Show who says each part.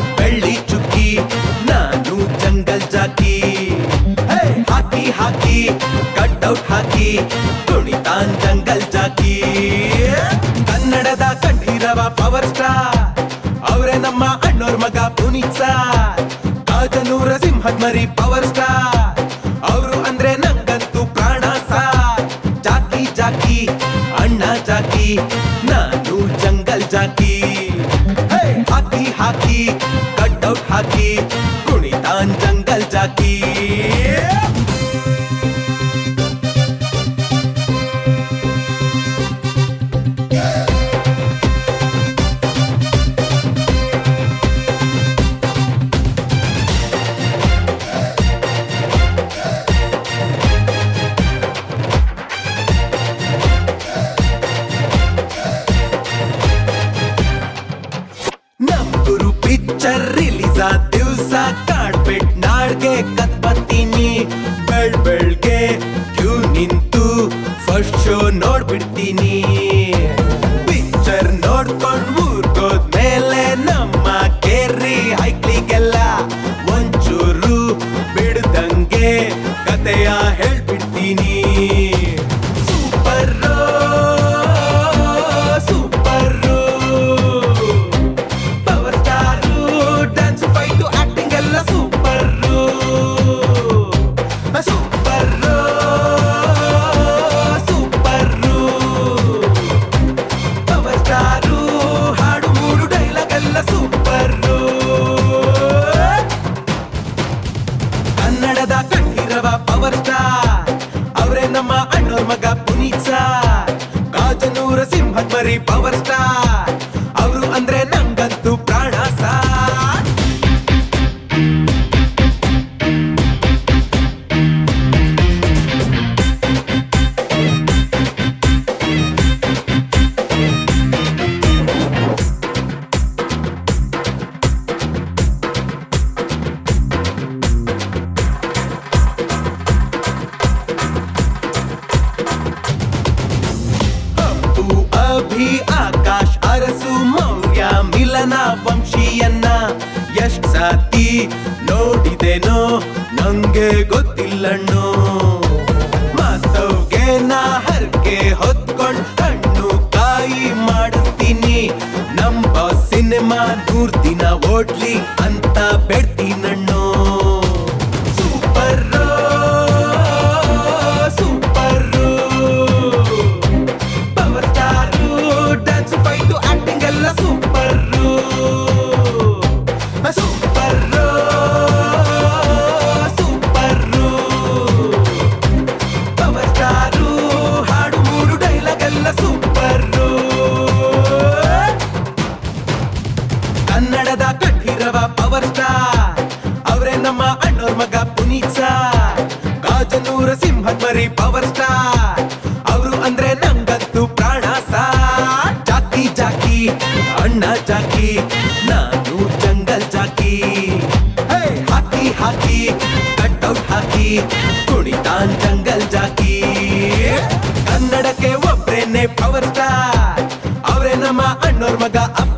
Speaker 1: ಬೆಳ್ಳಿ ಚುಕ್ಕಿ ನಾನು ಜಂಗಲ್ ಜಾಕಿ ಹೇ, ಹಾಕಿ ಹಾಕಿ ಕಟ್ಔಟ್ ಹಾಕಿ ಕುಣಿತಾನ್ ಜಂಗಲ್ ಜಾಕಿ ಕನ್ನಡದ ಕಂಠೀರವ ಪವರ್ ಸ್ಟಾರ್ ಅವರೇ ನಮ್ಮ ಅಣ್ಣೋರ್ ಮಗ ಪುನೀತ್ ಸರ್ ಕಾಜನೂರ ಸಿಂಹದ್ ಮರಿ ಪವರ್ ಸ್ಟಾರ್ ಅವರು ಅಂದ್ರೆ ನಂಗಂತೂ ಪ್ರಾಣ ಸಾರ್ ಜಾಕಿ ಜಾಕಿ ಅಣ್ಣ ಜಾಕಿ ನಾನು ಜಂಗಲ್ ಜಾಕಿ ಹೇ, ಹಾಕಿ ಹಾಕಿ ಕಟ್ಔಟ್ ಹಾಕಿ ಕುಣಿತಾನ್ ಜಂಗಲ್ ಜಾಕಿ ನಮ್ ಗುರು ಪಿಕ್ಚರ್ ರಿಲೀಸ್ ಆದ ದಿವ್ಸ ಕಾಡ್ಬಿಟ್ ನಾಡ್ಗೆ ಕತ್ಬತ್ತೀನಿ ಬೆಳ್ ಬೆಳ್ಗೆ ಕ್ಯೂ ನಿಂತು ಫಸ್ಟ್ ಶೋ ನೋಡ್ಬಿಡ್ತೀನಿ ಪಿಕ್ಚರ್ ನೋಡ್ಕೊಂಡ್ ಊರ್ಗೋದ್ಮೇಲೆ ನಮ್ಮ ಕೇರಿ ಹೈಕ್ಲಿಗೆಲ್ಲ ಒಂಚೂರು ಬಿಡ್ದಂಗೆ ಕತೆಯ ಹೇಳ್ಬಿಡ್ತೀನಿ super super power star dance fight acting ಎಲ್ಲ super super super power star ಹಾಡು ಮೂಡು ಡೈಲಾಗ್ ಎಲ್ಲ ಸೂಪರ್ ಕನ್ನಡದ ಕಂಠೀರವ ಪವರ್ ಸ್ಟಾರ್ ಅವರೇ ನಮ್ಮ ಅಣ್ಣೋರ್ ಮಗ ಪುನೀತ್ ಸರ್ ಕಾಜನೂರ ಸಿಂಹದ್ ಮರಿ ಪವರ್ ಸ್ಟಾರ್ ಅವರು ಅಂದ್ರೆ ನಂಗಂತೂ ಪ್ರಾಣ ಸಾರ್ ಅಪ್ಪು ಅಭಿ ಆಕಾಶ್ ಅರಸು ಮೌರ್ಯ ಮಿಲನ ವಂಶೀಯನ್ನ ಎಷ್ಟ್ ಸಾತಿ ನೋಡಿದೆನೋ ನಂಗೆ ಗೊತ್ತಿಲ್ಲಣ್ಣು ಮಾಸ್ತವ್ಗೆ ನಾ ಹರ್ಗೆ ಹೊತ್ಕೊಂಡ್ ಹಣ್ಣು ಕಾಯಿ ಮಾಡಿಸ್ತೀನಿ ನಮ್ ಬಾಸ್ ಸಿನಿಮಾ ನೂರ್ ದಿನ ಓಡ್ಲಿ ಅಂತ ಬೆಡ್ತೀನಣ್ಣು super super power star dance fight acting ಎಲ್ಲ super super super power star ಹಾಡು ಮೂಡು ಡೈಲಾಗ್ ಎಲ್ಲ ಸೂಪರ್ ಕನ್ನಡದ ಕಂಠೀರವ ಪವರ್ ಸ್ಟಾರ್ ಅವರೇ ನಮ್ಮ ಅಣ್ಣೋರ್ ಮಗ ಪುನೀತ್ ಸರ್ ಕಾಜನೂರ ಸಿಂಹದ್ ಮರಿ ಪವರ್ ಸ್ಟಾರ್ ಅವರು ಅಂದ್ರೆ ನಂಗಂತೂ ಪ್ರಾಣ ಸಾರ್ ಜಾಕಿ ಜಾಕಿ ಅಣ್ಣ ಜಾಕಿ ನಾನು ಜಂಗಲ್ ಜಾಕಿ ಹೇ, ಹಾಕಿ ಹಾಕಿ ಕಟ್ಔಟ್ ಹಾಕಿ ಕುಣಿತಾನ್ ಜಂಗಲ್ ಜಾಕಿ ಕನ್ನಡಕ್ಕೆ ಒಬ್ರೇನೆ ಪವರ್ ಸ್ಟಾರ್ ಅವರೇ ನಮ್ಮ ಅಣ್ಣೋರ್ ಮಗ ಅಪ್ಪ